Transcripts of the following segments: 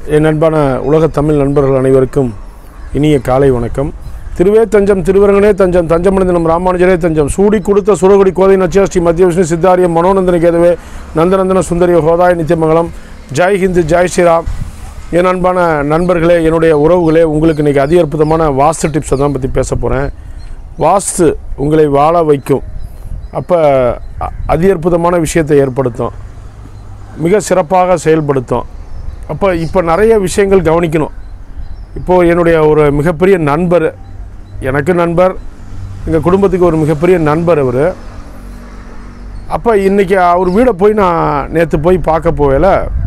என் அன்பான உலக தமிழ் நண்பர்கள் அனைவருக்கும் இனிய காலை வணக்கம் திருவே தஞ்சம் திருவரங்கனே தஞ்சம் தஞ்சமடைந்த நம் ராமானுஜரே தஞ்சம் சூடி கொடுத்த சுரகுடி கோதை நச்சியா ஸ்ரீ மத்திய விஷ்ணு சித்தாரியம் மனோநந்தன கேதுவே நந்தநந்தன சுந்தரி ஹோதாய் நித்தியமங்கலம் ஜெய் ஹிந்த் ஜெய் ஸ்ரீராம் என் அன்பான நண்பர்களே என்னுடைய உறவுகளே உங்களுக்கு இன்றைக்கி அதி அற்புதமான வாஸ்து டிப்ஸை தான் பற்றி பேச போகிறேன் வாஸ்து உங்களை வாழ வைக்கும் அப்போ அ- அதி அற்புதமான விஷயத்தை ஏற்படுத்தும் மிக சிறப்பாக செயல்படுத்தும் அப்போ இப்போ நிறைய விஷயங்கள் கவனிக்கணும் இப்போது என்னுடைய ஒரு மிகப்பெரிய நண்பர் எனக்கு நண்பர் எங்கள் குடும்பத்துக்கு ஒரு மிகப்பெரிய நண்பர் அவர் அப்போ இன்றைக்கி அவர் வீடை போய் நான் நேற்று போய் பார்க்க போகல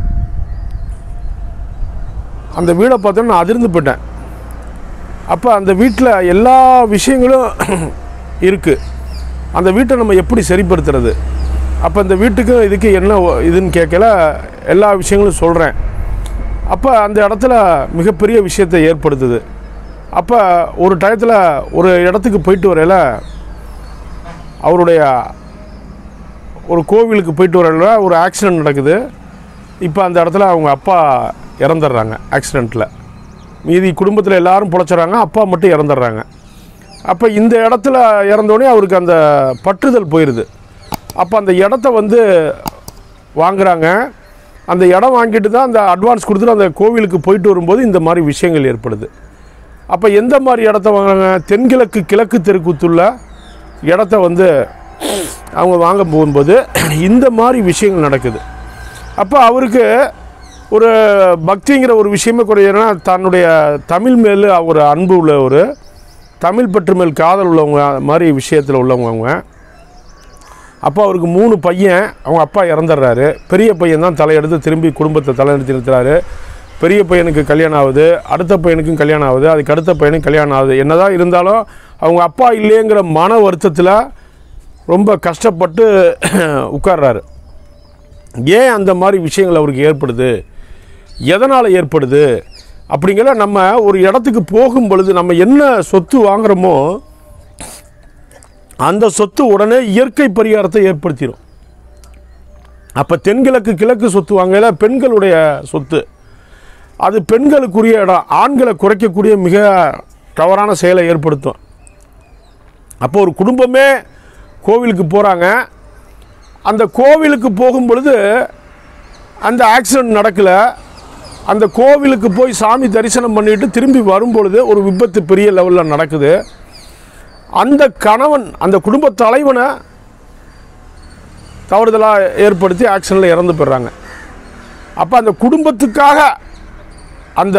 அந்த வீடை பார்த்தோன்னா நான் அதிர்ந்து போயிட்டேன் அப்போ அந்த வீட்டில் எல்லா விஷயங்களும் இருக்குது அந்த வீட்டை நம்ம எப்படி சரிப்படுத்துறது அப்போ இந்த வீட்டுக்கு இதுக்கு என்ன ஒ- இதுன்னு கேட்கல எல்லா விஷயங்களும் சொல்கிறேன் அப்போ அந்த இடத்துல மிகப்பெரிய விஷயத்தை ஏற்படுத்துது அப்போ ஒரு டயத்தில் ஒரு இடத்துக்கு போயிட்டு வரையில அவருடைய ஒரு கோவிலுக்கு போயிட்டு வரையில ஒரு ஆக்சிடெண்ட் நடக்குது இப்போ அந்த இடத்துல அவங்க அப்பா இறந்துடுறாங்க ஆக்சிடெண்ட்டில் மீதி குடும்பத்தில் எல்லாரும் பொழைச்சிட்றாங்க அப்பா மட்டும் இறந்துடுறாங்க அப்போ இந்த இடத்துல இறந்தோடனே அவருக்கு அந்த பற்றுதல் போயிடுது அப்போ அந்த இடத்த வந்து வாங்குறாங்க அந்த இடம் வாங்கிட்டு தான் அந்த அட்வான்ஸ் கொடுத்துட்டு அந்த கோவிலுக்கு போயிட்டு வரும்போது இந்த மாதிரி விஷயங்கள் ஏற்படுது அப்போ எந்த மாதிரி இடத்த வாங்குறாங்க தென்கிழக்கு கிழக்கு தெருக்குத்துள்ள இடத்த வந்து அவங்க வாங்க போகும்போது இந்த மாதிரி விஷயங்கள் நடக்குது அப்போ அவருக்கு ஒரு பக்திங்கிற ஒரு விஷயமே குறையனா தன்னுடைய தமிழ் மேல் ஒரு அன்பு உள்ள ஒரு தமிழ் பற்று மேல் காதல் உள்ளவங்க மாதிரி விஷயத்தில் உள்ளவங்க அவங்க அப்போ அவருக்கு மூணு பையன் அவங்க அப்பா இறந்துடுறாரு பெரிய பையன் தான் தலையெடுத்து திரும்பி குடும்பத்தை தலைநிறுத்தி நிறுத்துறாரு பெரிய பையனுக்கு கல்யாணம் ஆகுது அடுத்த பையனுக்கும் கல்யாணம் ஆகுது அதுக்கு அடுத்த பையனுக்கு கல்யாணம் ஆகுது என்னதான் இருந்தாலும் அவங்க அப்பா இல்லையேங்கிற மன வருத்தத்தில் ரொம்ப கஷ்டப்பட்டு உட்கார்றாரு ஏன் அந்த மாதிரி விஷயங்கள் அவருக்கு ஏற்படுது எதனால் ஏற்படுது அப்படிங்கிற நம்ம ஒரு இடத்துக்கு போகும் பொழுது நம்ம என்ன சொத்து வாங்குறோமோ அந்த சொத்து உடனே இயற்கை பரிகாரத்தை ஏற்படுத்திடும் அப்போ தென்கிழக்கு கிழக்கு சொத்து வாங்கல பெண்களுடைய சொத்து அது பெண்களுக்குரிய இடம் ஆண்களை குறைக்கக்கூடிய மிக தவறான செயலை ஏற்படுத்தும் அப்போ ஒரு குடும்பமே கோவிலுக்கு போகிறாங்க அந்த கோவிலுக்கு போகும் பொழுது அந்த ஆக்சிடெண்ட் நடக்கலை அந்த கோவிலுக்கு போய் சாமி தரிசனம் பண்ணிட்டு திரும்பி வரும்பொழுது ஒரு விபத்து பெரிய லெவலில் நடக்குது அந்த கணவன் அந்த குடும்ப தலைவனை தவறுதலாக ஏற்படுத்தி ஆக்சிடெண்ட்டில் இறந்து போயிடுறாங்க அப்போ அந்த குடும்பத்துக்காக அந்த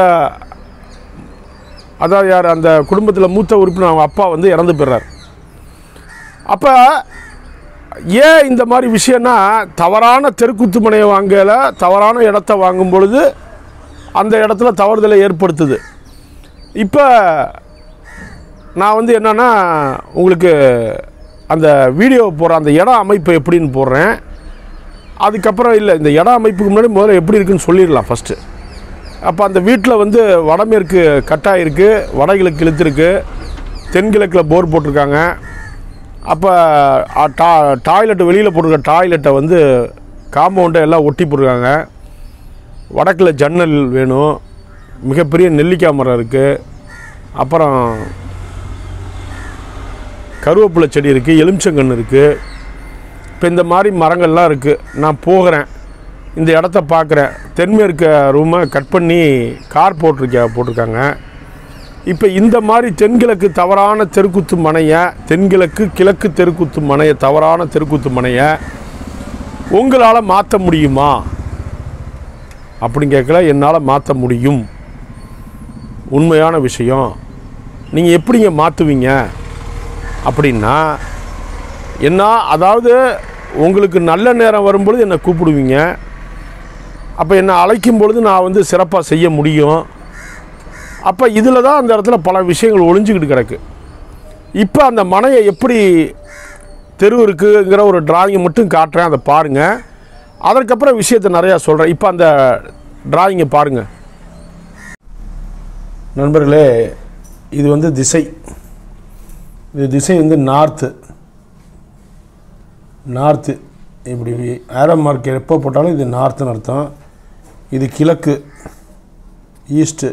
அதாவது யார் அந்த குடும்பத்தில் மூத்த உறுப்பினர் அவங்க அப்பா வந்து இறந்து போயிடுறார் அப்போ ஏன் இந்த மாதிரி விஷயம்னா தவறான தெருக்குத்து மனையை வாங்கல தவறான இடத்த வாங்கும் பொழுது அந்த இடத்துல தவறுதலை ஏற்படுத்துது இப்போ நான் வந்து என்னன்னா உங்களுக்கு அந்த வீடியோ போடுற அந்த இட அமைப்பு எப்படின்னு போடுறேன் அதுக்கப்புறம் இல்லை இந்த இட அமைப்புக்கு முன்னாடி முதல்ல எப்படி இருக்குன்னு சொல்லிடலாம் ஃபஸ்ட்டு அப்போ அந்த வீட்டில் வந்து வடமேற்கு கட்டாயிருக்கு வடகிழக்கு இழுத்துருக்கு தென்கிழக்கில் போர் போட்டிருக்காங்க அப்போ அ, டா டாய்லெட் வெளியில் போட்டிருக்க டாய்லெட்டை வந்து காம்பவுண்டை எல்லாம் ஒட்டி போட்டிருக்காங்க வடக்கில் ஜன்னல் வேணும் மிகப்பெரிய நெல்லிக்காய் மரம் இருக்குது அப்புறம் கருவேப்பிலை செடி இருக்குது எலுமிச்சங்கன்று இருக்குது இப்போ இந்த மாதிரி மரங்கள்லாம் இருக்குது நான் போகிறேன் இந்த இடத்த பார்க்குறேன் தென்மேற்க ரூமை கட் பண்ணி கார் போட்டிருக்க போட்டிருக்காங்க இப்போ இந்த மாதிரி தென்கிழக்கு தவறான தெருக்குத்து மனையை தென்கிழக்கு கிழக்கு தெருக்குத்து மனையை தவறான தெருக்குத்து மனையை உங்களால் மாற்ற முடியுமா அப்படின்னு கேட்கல என்னால் மாற்ற முடியும் உண்மையான விஷயம் நீங்கள் எப்படிங்க மாற்றுவீங்க அப்படின்னா என்ன அதாவது உங்களுக்கு நல்ல நேரம் வரும்பொழுது என்னை கூப்பிடுவீங்க அப்போ என்னை அழைக்கும் பொழுது நான் வந்து சிறப்பாக செய்ய முடியும் அப்போ இதில் தான் அந்த இடத்துல பல விஷயங்கள் ஒளிஞ்சுக்கிட்டு கிடக்கு இப்போ அந்த மனையை எப்படி தெரு இருக்குங்கிற ஒரு டிராயிங்கை மட்டும் காட்டுறேன் அதை பாருங்கள் அதற்கப்புறம் விஷயத்தை நிறையா சொல்கிறேன் இப்போ அந்த டிராயிங்கை பாருங்கள் நண்பர்களே இது வந்து திசை இது திசை வந்து நார்த்து நார்த்து இப்படி ஆரோ மார்க் எப்போ போட்டாலும் இது நார்த்துன்னு அர்த்தம் இது கிழக்கு ஈஸ்ட்டு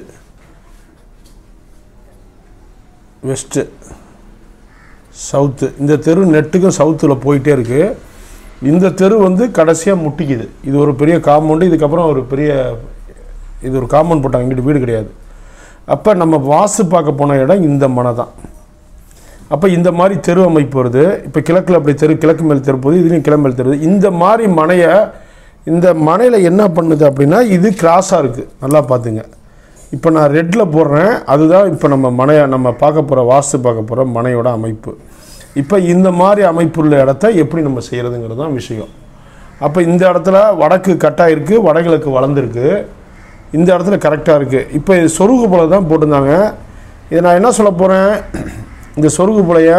வெஸ்ட்டு சவுத்து இந்த தெரு நெட்டுக்கும் சவுத்தில் போயிட்டே இருக்குது இந்த தெரு வந்து கடைசியாக முட்டிக்குது இது ஒரு பெரிய காம்பவுண்டு இதுக்கப்புறம் ஒரு பெரிய இது ஒரு காம்பவுண்ட் போட்டாங்க இங்கிட்டு வீடு கிடையாது அப்போ நம்ம வாசு பார்க்க போன இடம் இந்த மனை தான் அப்போ இந்த மாதிரி தெரு அமைப்பு வருது இப்போ கிழக்கில் அப்படி தெரு கிழக்கு மேல் தெரு போகுது இதுலேயும் கிழக்கு மேல் தெரு இந்த மாதிரி மனையை இந்த மனையில் என்ன பண்ணுது அப்படின்னா இது கிராஸாக இருக்குது நல்லா பார்த்துங்க இப்போ நான் ரெட்டில் போடுறேன் அதுதான் இப்போ நம்ம மனையை நம்ம பார்க்க போகிற வாஸ்து பார்க்க போகிற மனையோட அமைப்பு இப்போ இந்த மாதிரி அமைப்புள்ள இடத்த எப்படி நம்ம செய்கிறதுங்கிறது தான் விஷயம் அப்போ இந்த இடத்துல வடக்கு கட்டாக இருக்குது வடகிழக்கு வளர்ந்துருக்கு இந்த இடத்துல கரெக்டாக இருக்குது இப்போ இது சொருகு போல தான் போட்டிருந்தாங்க இதை நான் என்ன சொல்ல போகிறேன் இந்த சொருகு புலைய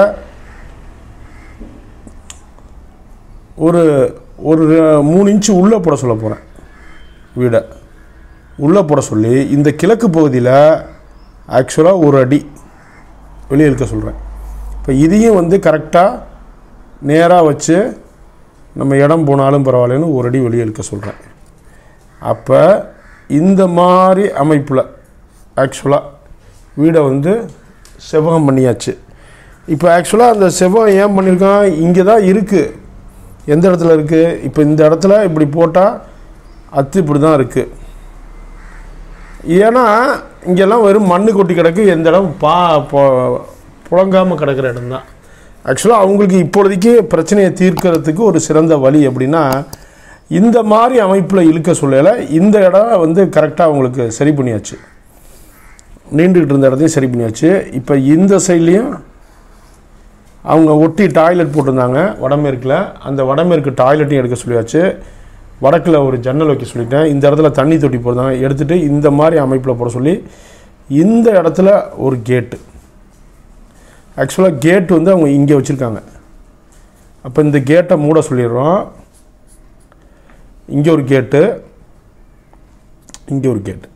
ஒரு ஒரு மூணு இன்ச்சு உள்ளே போட சொல்ல போகிறேன் வீடை உள்ளே போட சொல்லி இந்த கிழக்கு பகுதியில் ஆக்சுவலாக ஒரு அடி வெளியே இருக்க சொல்கிறேன் இப்போ இதையும் வந்து கரெக்டாக நேராக வச்சு நம்ம இடம் போனாலும் பரவாயில்லன்னு ஒரு அடி வெளியே இருக்க சொல்கிறேன் அப்போ இந்த மாதிரி அமைப்பில் ஆக்சுவலாக வீடை வந்து செவ்வகம் பண்ணியாச்சு இப்போ ஆக்சுவலாக அந்த செவ்வகம் ஏன் பண்ணியிருக்கான் இங்கே தான் இருக்குது எந்த இடத்துல இருக்குது இப்போ இந்த இடத்துல இப்படி போட்டால் அத்து இப்படி தான் இருக்குது ஏன்னா இங்கெல்லாம் வெறும் மண்ணு கொட்டி கிடக்கு எந்த இடம் பா பொ- புழங்காமல் கிடக்கிற இடம் தான் ஆக்சுவலாக அவங்களுக்கு இப்பொழுதைக்கு பிரச்சனையை தீர்க்கறதுக்கு ஒரு சிறந்த வழி அப்படின்னா இந்த மாதிரி அமைப்பில் இழுக்க சொல்லல இந்த இடம் வந்து கரெக்டாக அவங்களுக்கு சரி பண்ணியாச்சு நீண்டுக்கிட்டு இருந்த இடத்தையும் சரி பண்ணியாச்சு இப்போ இந்த சைட்லேயும் அவங்க ஒட்டி டாய்லெட் போட்டிருந்தாங்க வடமேற்கில் அந்த வடமேற்கு டாய்லெட்டையும் எடுக்க சொல்லியாச்சு வடக்கில் ஒரு ஜன்னல் வைக்க சொல்லிட்டேன் இந்த இடத்துல தண்ணி தொட்டி போடுறாங்க எடுத்துகிட்டு இந்த மாதிரி அமைப்பில் போட சொல்லி இந்த இடத்துல ஒரு கேட்டு ஆக்சுவலாக கேட் வந்து அவங்க இங்கே வச்சுருக்காங்க அப்போ இந்த கேட்டை மூட சொல்லிடுறோம் இங்கே ஒரு கேட்டு இங்கே ஒரு கேட்டு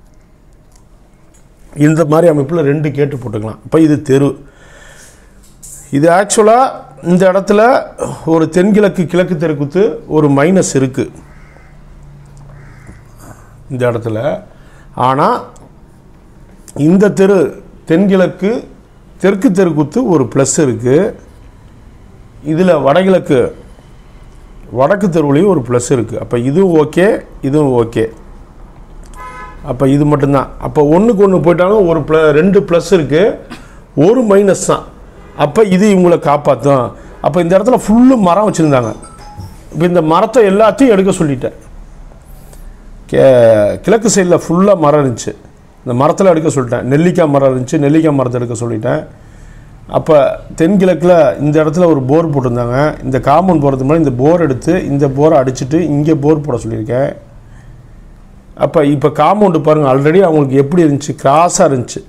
இந்த மாதிரி அமைப்பில் ரெண்டு கேட்டு போட்டுக்கலாம் இப்போ இது தெரு இது ஆக்சுவலாக இந்த இடத்துல ஒரு தென்கிழக்கு கிழக்கு தெருக்குத்து ஒரு மைனஸ் இருக்குது இந்த இடத்துல ஆனால் இந்த தெரு தென்கிழக்கு தெற்கு தெருக்குத்து ஒரு ப்ளஸ் இருக்குது இதில் வடகிழக்கு வடக்கு தெருவுலேயும் ஒரு ப்ளஸ் இருக்குது அப்போ இதுவும் ஓகே இதுவும் ஓகே அப்போ இது மட்டும்தான் அப்போ ஒன்றுக்கு ஒன்று போயிட்டாலும் ஒரு ப்ள ரெண்டு ப்ளஸ் இருக்குது ஒரு மைனஸ் தான் அப்போ இது இவங்களை காப்பாற்றும் அப்போ இந்த இடத்துல ஃபுல்லு மரம் வச்சுருந்தாங்க இப்போ இந்த மரத்தை எல்லாத்தையும் எடுக்க சொல்லிட்டேன் கே கிழக்கு சைடில் ஃபுல்லாக மரம் இருந்துச்சு இந்த மரத்தில் எடுக்க சொல்லிட்டேன் நெல்லிக்காய் மரம் இருந்துச்சு நெல்லிக்காய் மரத்தை எடுக்க சொல்லிட்டேன் அப்போ தென்கிழக்கில் இந்த இடத்துல ஒரு போர் போட்டிருந்தாங்க இந்த காம்பவுண்ட் போகிறதுக்கு முன்னாடி இந்த போர் எடுத்து இந்த போரை அடிச்சுட்டு இங்கே போர் போட சொல்லியிருக்கேன் அப்போ இப்போ காம்பவுண்டு பாருங்கள் ஆல்ரெடி அவங்களுக்கு எப்படி இருந்துச்சு கிராஸாக இருந்துச்சு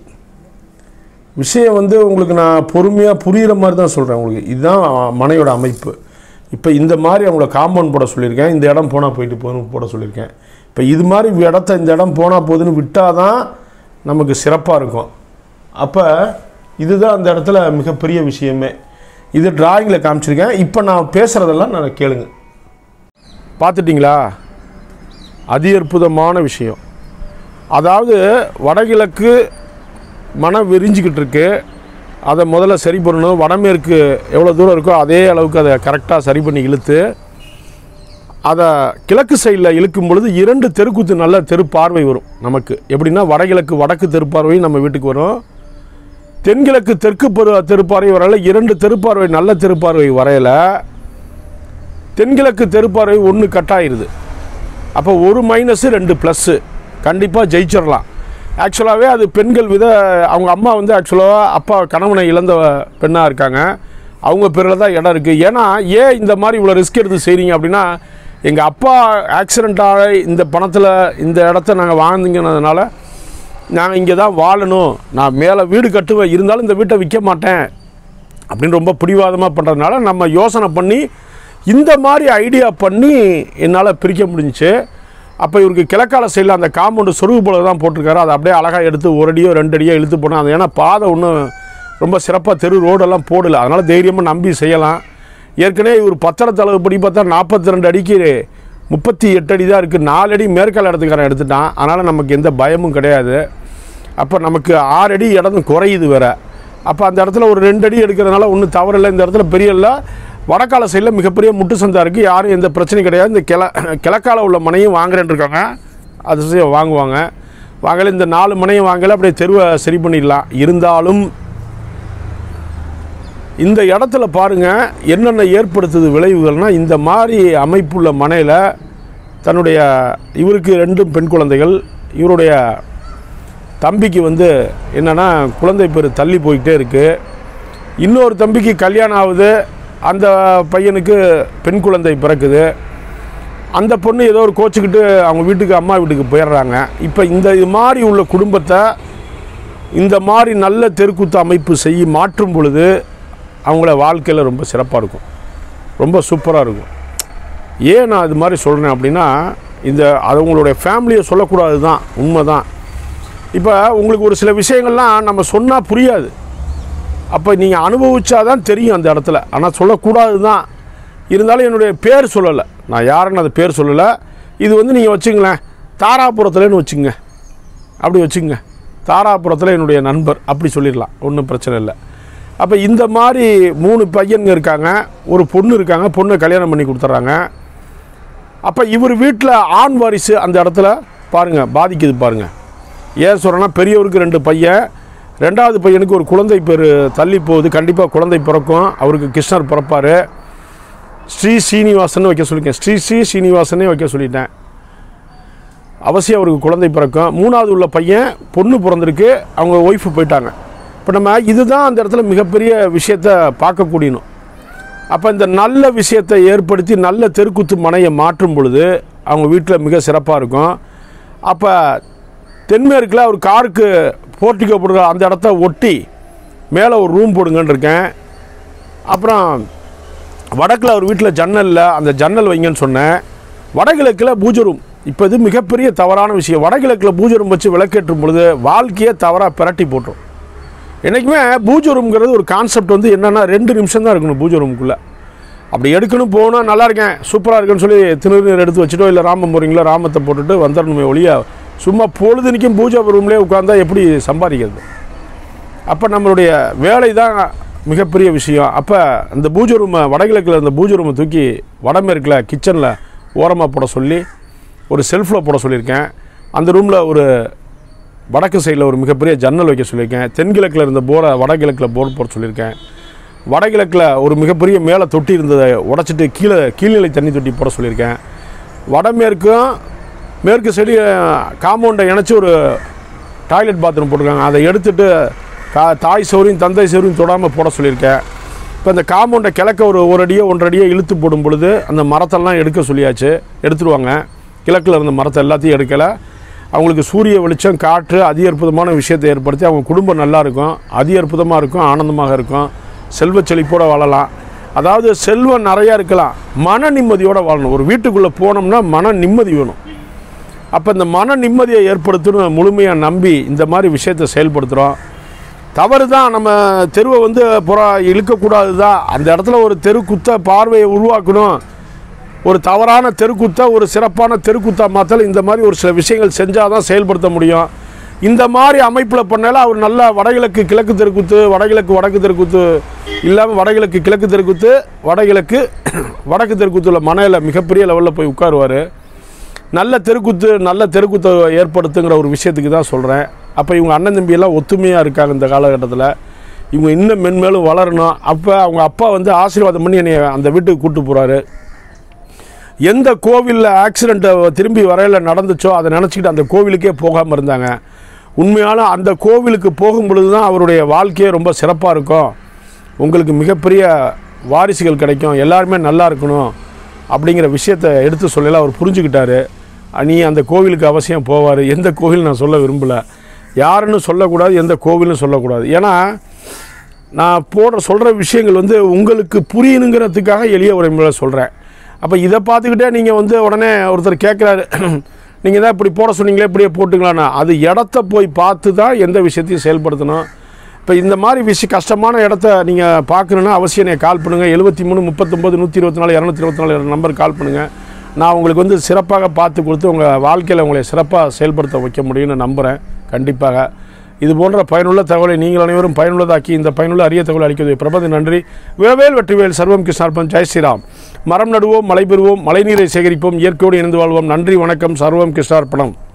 விஷயம் வந்து உங்களுக்கு நான் பொறுமையாக புரிகிற மாதிரி தான் சொல்கிறேன் உங்களுக்கு இதுதான் மனையோட அமைப்பு இப்போ இந்த மாதிரி அவங்கள காம்பவுண்ட் போட சொல்லியிருக்கேன் இந்த இடம் போனால் போயிட்டு போகணும் போட சொல்லியிருக்கேன் இப்போ இது மாதிரி இடத்த இந்த இடம் போனால் போகுதுன்னு விட்டால் தான் நமக்கு சிறப்பாக இருக்கும் அப்போ இதுதான் அந்த இடத்துல மிகப்பெரிய விஷயமே இது டிராயிங்கில் காமிச்சிருக்கேன் இப்போ நான் பேசுகிறதெல்லாம் நான் கேளுங்க பார்த்துட்டிங்களா அதி அற்புதமான விஷயம் அதாவது வடகிழக்கு மனம் விரிஞ்சிக்கிட்டு இருக்கு அதை முதல்ல சரி பண்ணணும் வடமேற்கு எவ்வளோ தூரம் இருக்கோ அதே அளவுக்கு அதை கரெக்டாக சரி பண்ணி இழுத்து அதை கிழக்கு சைடில் இழுக்கும் பொழுது இரண்டு தெருக்குத்து நல்ல தெரு பார்வை வரும் நமக்கு எப்படின்னா வடகிழக்கு வடக்கு தெருப்பார்வை நம்ம வீட்டுக்கு வரும் தென்கிழக்கு தெற்கு பெரு தெருப்பார்வை வரையில இரண்டு தெருப்பார்வை நல்ல தெருப்பார்வை வரையில தென்கிழக்கு தெருப்பார்வை ஒன்று கட்டாயிருது அப்போ ஒரு மைனஸு ரெண்டு ப்ளஸ்ஸு கண்டிப்பாக ஜெயிச்சிடலாம் ஆக்சுவலாகவே அது பெண்கள் வித அவங்க அம்மா வந்து ஆக்சுவலாக அப்பா கணவனை இழந்த பெண்ணாக இருக்காங்க அவங்க பேரில் தான் இடம் இருக்குது ஏன்னா ஏன் இந்த மாதிரி இவ்வளோ ரிஸ்க் எடுத்து செய்கிறீங்க அப்படின்னா எங்கள் அப்பா ஆக்சிடெண்ட்டாக இந்த பணத்தில் இந்த இடத்த நாங்கள் வாழ்ந்துங்கிறதுனால நாங்கள் இங்கே தான் வாழணும் நான் மேலே வீடு கட்டுவேன் இருந்தாலும் இந்த வீட்டை விற்க மாட்டேன் அப்படின்னு ரொம்ப பிடிவாதமாக பண்ணுறதுனால நம்ம யோசனை பண்ணி இந்த மாதிரி ஐடியா பண்ணி என்னால் பிரிக்க முடிஞ்சுச்சு அப்போ இவருக்கு கிழக்கால சைடில் அந்த காம்பவுண்டு சொருகு போல தான் போட்டிருக்காரு அதை அப்படியே அழகாக எடுத்து ஒரு அடியோ ரெண்டு அடியோ இழுத்து போனோம் அது ஏன்னா பாதை ஒன்றும் ரொம்ப சிறப்பாக தெரு ரோடெல்லாம் போடல அதனால் தைரியமாக நம்பி செய்யலாம் ஏற்கனவே இவர் பத்திரத்தளவு படி பார்த்தா நாற்பத்தி ரெண்டு அடிக்கு முப்பத்தி எட்டு அடி தான் இருக்குது நாலு அடி மேற்கால இடத்துக்காரன் எடுத்துட்டான் அதனால் நமக்கு எந்த பயமும் கிடையாது அப்போ நமக்கு ஆறு அடி இடம் குறையுது வேற அப்போ அந்த இடத்துல ஒரு ரெண்டு அடி எடுக்கிறதுனால ஒன்றும் தவறில்லை இந்த இடத்துல பெரிய இல்லை வடக்கால சைடில் மிகப்பெரிய முட்டு சந்தா இருக்குது யாரும் எந்த பிரச்சனையும் கிடையாது இந்த கிழ கிழக்கால உள்ள மனையும் வாங்குறேன்னு இருக்காங்க அது சரி வாங்குவாங்க வாங்கல இந்த நாலு மனையும் வாங்கல அப்படியே தெருவை சரி பண்ணிடலாம் இருந்தாலும் இந்த இடத்துல பாருங்க என்னென்ன ஏற்படுத்துது விளைவுகள்னா இந்த மாதிரி அமைப்புள்ள மனையில் தன்னுடைய இவருக்கு ரெண்டும் பெண் குழந்தைகள் இவருடைய தம்பிக்கு வந்து என்னென்னா குழந்தை பேர் தள்ளி போய்கிட்டே இருக்குது இன்னொரு தம்பிக்கு கல்யாணம் ஆகுது அந்த பையனுக்கு பெண் குழந்தை பிறக்குது அந்த பொண்ணு ஏதோ ஒரு கோச்சுக்கிட்டு அவங்க வீட்டுக்கு அம்மா வீட்டுக்கு போயிடுறாங்க இப்போ இந்த இது மாதிரி உள்ள குடும்பத்தை இந்த மாதிரி நல்ல தெருக்கூத்து அமைப்பு செய்ய மாற்றும் பொழுது அவங்கள வாழ்க்கையில் ரொம்ப சிறப்பாக இருக்கும் ரொம்ப சூப்பராக இருக்கும் ஏன் நான் இது மாதிரி சொல்கிறேன் அப்படின்னா இந்த அவங்களுடைய ஃபேமிலியை சொல்லக்கூடாது தான் உண்மை தான் இப்போ உங்களுக்கு ஒரு சில விஷயங்கள்லாம் நம்ம சொன்னால் புரியாது அப்போ நீங்கள் அனுபவிச்சா தான் தெரியும் அந்த இடத்துல ஆனால் சொல்லக்கூடாது தான் இருந்தாலும் என்னுடைய பேர் சொல்லலை நான் யாருன்னு அது பேர் சொல்லலை இது வந்து நீங்கள் வச்சுங்களேன் தாராபுரத்துலன்னு வச்சுங்க அப்படி வச்சுங்க தாராபுரத்தில் என்னுடைய நண்பர் அப்படி சொல்லிடலாம் ஒன்றும் பிரச்சனை இல்லை அப்போ இந்த மாதிரி மூணு பையனுங்க இருக்காங்க ஒரு பொண்ணு இருக்காங்க பொண்ணை கல்யாணம் பண்ணி கொடுத்துட்றாங்க அப்போ இவர் வீட்டில் ஆண் வாரிசு அந்த இடத்துல பாருங்கள் பாதிக்குது பாருங்கள் ஏன் சொல்கிறேன்னா பெரியவருக்கு ரெண்டு பையன் ரெண்டாவது பையனுக்கு ஒரு குழந்தை பேர் தள்ளி போகுது கண்டிப்பாக குழந்தை பிறக்கும் அவருக்கு கிருஷ்ணர் பிறப்பார் ஸ்ரீ சீனிவாசன் வைக்க சொல்லியிருக்கேன் ஸ்ரீ ஸ்ரீ சீனிவாசனே வைக்க சொல்லிட்டேன் அவசியம் அவருக்கு குழந்தை பிறக்கும் மூணாவது உள்ள பையன் பொண்ணு பிறந்திருக்கு அவங்க ஒய்ஃபு போயிட்டாங்க இப்போ நம்ம இதுதான் அந்த இடத்துல மிகப்பெரிய விஷயத்தை பார்க்கக்கூடியணும் அப்போ இந்த நல்ல விஷயத்தை ஏற்படுத்தி நல்ல தெருக்குத்து மனையை மாற்றும் பொழுது அவங்க வீட்டில் மிக சிறப்பாக இருக்கும் அப்போ தென்மேற்கில் அவர் காருக்கு போர்ட்டிகோ போடுற அந்த இடத்த ஒட்டி மேலே ஒரு ரூம் போடுங்கன்னு இருக்கேன் அப்புறம் வடக்கில் அவர் வீட்டில் ஜன்னலில் அந்த ஜன்னல் வைங்கன்னு சொன்னேன் வடகிழக்கில் பூஜை ரூம் இப்போ இது மிகப்பெரிய தவறான விஷயம் வடகிழக்கில் பூஜை ரூம் வச்சு விளக்கேற்றும் பொழுது வாழ்க்கையே தவறாக பிரட்டி போட்டுரும் என்றைக்குமே பூஜை ரூம்ங்கிறது ஒரு கான்செப்ட் வந்து என்னென்னா ரெண்டு நிமிஷம் தான் இருக்கணும் பூஜை ரூமுக்குள்ளே அப்படி எடுக்கணும் போகணும் நல்லா இருக்கேன் சூப்பராக இருக்குன்னு சொல்லி திருநீர் எடுத்து வச்சுட்டோ இல்லை ராமம் போகிறீங்களோ ராமத்தை போட்டுட்டு வந்துடணுமே ஒழிய சும்மா பொழுதுனிக்கும் பூஜை ரூம்லேயே உட்காந்தா எப்படி சம்பாதிக்கிறது அப்போ நம்மளுடைய வேலை தான் மிகப்பெரிய விஷயம் அப்போ அந்த பூஜை ரூமை வடகிழக்கில் அந்த பூஜை ரூமை தூக்கி வடமேற்கில் கிச்சனில் ஓரமாக போட சொல்லி ஒரு செல்ஃபில் போட சொல்லியிருக்கேன் அந்த ரூமில் ஒரு வடக்கு சைடில் ஒரு மிகப்பெரிய ஜன்னல் வைக்க சொல்லியிருக்கேன் தென்கிழக்கில் இருந்த போரை வடகிழக்கில் போர் போட சொல்லியிருக்கேன் வடகிழக்கில் ஒரு மிகப்பெரிய மேலே தொட்டி இருந்ததை உடச்சிட்டு கீழே கீழ்நிலை தண்ணி தொட்டி போட சொல்லியிருக்கேன் வடமேற்கும் மேற்கு சைடு காம்பவுண்டை இணைச்சி ஒரு டாய்லெட் பாத்ரூம் போட்டிருக்காங்க அதை எடுத்துட்டு கா தாய் சௌரியும் தந்தை சௌரியும் தொடாமல் போட சொல்லியிருக்கேன் இப்போ இந்த காம்பவுண்டை கிழக்க ஒரு ஒரு அடியோ ஒன்றரை அடியோ இழுத்து போடும் பொழுது அந்த மரத்தெல்லாம் எடுக்க சொல்லியாச்சு எடுத்துருவாங்க கிழக்கில் இருந்த மரத்தை எல்லாத்தையும் எடுக்கலை அவங்களுக்கு சூரிய வெளிச்சம் காற்று அதி அற்புதமான விஷயத்தை ஏற்படுத்தி அவங்க குடும்பம் நல்லா இருக்கும் அதி அற்புதமாக இருக்கும் ஆனந்தமாக இருக்கும் செல்வ செழிப்போடு வாழலாம் அதாவது செல்வம் நிறையா இருக்கலாம் மன நிம்மதியோடு வாழணும் ஒரு வீட்டுக்குள்ளே போனோம்னா மன நிம்மதி வேணும் அப்போ இந்த மன நிம்மதியை ஏற்படுத்தணும் முழுமையாக நம்பி இந்த மாதிரி விஷயத்தை செயல்படுத்துகிறோம் தவறு தான் நம்ம தெருவை வந்து புறா இழுக்கக்கூடாது தான் அந்த இடத்துல ஒரு தெருக்குத்த பார்வையை உருவாக்கணும் ஒரு தவறான தெருக்குத்த ஒரு சிறப்பான தெருக்குத்தா மாற்றல் இந்த மாதிரி ஒரு சில விஷயங்கள் செஞ்சால் தான் செயல்படுத்த முடியும் இந்த மாதிரி அமைப்பில் பண்ணால அவர் நல்லா வடகிழக்கு கிழக்கு தெருக்குத்து வடகிழக்கு வடக்கு தெருக்குத்து இல்லாமல் வடகிழக்கு கிழக்கு தெருக்குத்து வடகிழக்கு வடக்கு தெருக்குத்துல மனையில் மிகப்பெரிய லெவலில் போய் உட்காருவார் நல்ல தெருக்குத்து நல்ல தெருக்குத்தை ஏற்படுத்துங்கிற ஒரு விஷயத்துக்கு தான் சொல்கிறேன் அப்போ இவங்க அண்ணன் தம்பியெல்லாம் ஒத்துமையாக இருக்காங்க இந்த காலகட்டத்தில் இவங்க இன்னும் மென்மேலும் வளரணும் அப்போ அவங்க அப்பா வந்து ஆசீர்வாதம் பண்ணி என்னை அந்த வீட்டுக்கு கூட்டு போகிறாரு எந்த கோவிலில் ஆக்சிடெண்ட்டை திரும்பி வரையில் நடந்துச்சோ அதை நினச்சிக்கிட்டு அந்த கோவிலுக்கே போகாமல் இருந்தாங்க உண்மையான அந்த கோவிலுக்கு போகும் பொழுது தான் அவருடைய வாழ்க்கையே ரொம்ப சிறப்பாக இருக்கும் உங்களுக்கு மிகப்பெரிய வாரிசுகள் கிடைக்கும் எல்லாருமே நல்லா இருக்கணும் அப்படிங்கிற விஷயத்தை எடுத்து சொல்லல அவர் புரிஞ்சுக்கிட்டாரு நீ அந்த கோவிலுக்கு அவசியம் போவார் எந்த கோவில் நான் சொல்ல விரும்பலை யாருன்னு சொல்லக்கூடாது எந்த கோவில்னு சொல்லக்கூடாது ஏன்னா நான் போடுற சொல்கிற விஷயங்கள் வந்து உங்களுக்கு புரியணுங்கிறதுக்காக எளிய உரைமுறையில் சொல்கிறேன் அப்போ இதை பார்த்துக்கிட்டே நீங்கள் வந்து உடனே ஒருத்தர் கேட்குறாரு நீங்கள் தான் இப்படி போட சொன்னீங்களே இப்படியே போட்டுங்களான்னா அது இடத்த போய் பார்த்து தான் எந்த விஷயத்தையும் செயல்படுத்தணும் இப்போ இந்த மாதிரி விஷயம் கஷ்டமான இடத்த நீங்கள் பார்க்கணுன்னா அவசியம் நீங்கள் கால் பண்ணுங்கள் எழுபத்தி மூணு முப்பத்தொம்பது நூற்றி இருபத்தி நாலு இரநூத்தி இருபத்தி நாலு நம்பர் கால் பண்ணுங்கள் நான் உங்களுக்கு வந்து சிறப்பாக பார்த்து கொடுத்து உங்கள் வாழ்க்கையில் உங்களை சிறப்பாக செயல்படுத்த வைக்க முடியும்னு நம்புகிறேன் கண்டிப்பாக இது போன்ற பயனுள்ள தகவலை நீங்கள் அனைவரும் பயனுள்ளதாக்கி இந்த பயனுள்ள அரிய தகவல் அளிக்கிறது பிரபதி நன்றி வேவேல் வெற்றிவேல் சர்வம் கிருஷ்ணார்பன் ஜெய் ஸ்ரீராம் மரம் நடுவோம் மழை பெறுவோம் மழைநீரை சேகரிப்போம் இயற்கையோடு இணைந்து வாழ்வோம் நன்றி வணக்கம் சர்வம் கிருஷ்ணார்ப்பணம்